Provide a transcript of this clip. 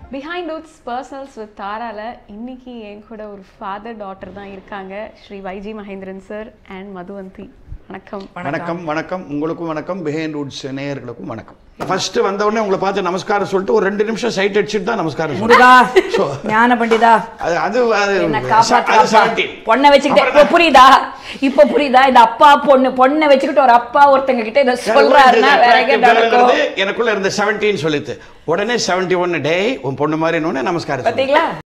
Behind roots personals with தாரால இன்னைக்கு என் கூட ஒரு ஃபாதர் டாட்டர் தான் இருக்காங்க Shri Y G Mahendran sir and Madhuvanthi வணக்கம் வணக்கம் வணக்கம் உங்களுக்கும் வணக்கம் பிஹைண்ட் ரூட்ஸ் நேயர்களுக்கும் வணக்கம் ஃபர்ஸ்ட் வந்த உடனே உங்களை பார்த்து நமஸ்காரம் சொல்லிட்டு ஒரு ரெண்டு நிமிஷம் சைட் அடிச்சுட்டு தான் நமஸ்காரம் சொல்லுவேன். முருகா ஞான பண்டிதா அது அது அது என்ன அது காப்பாத்து 17. பொண்ணை வச்சுக்கிட்டு இப்போ புரியுதா இப்போ புரியுதா இந்த அப்பா பொண்ணு பொண்ணை வச்சுக்கிட்டு ஒரு அப்பா ஒருத்தங்க கிட்ட இதை சொல்றாருன்னா வேற எங்க நடக்கும் எனக்குள்ள இருந்த 17 சொல்லித்து உடனே 71 ஒன் டே உன் பொண்ணு மாதிரி நமஸ்காரம் சொல்லுவேன். பாத்தீங்களா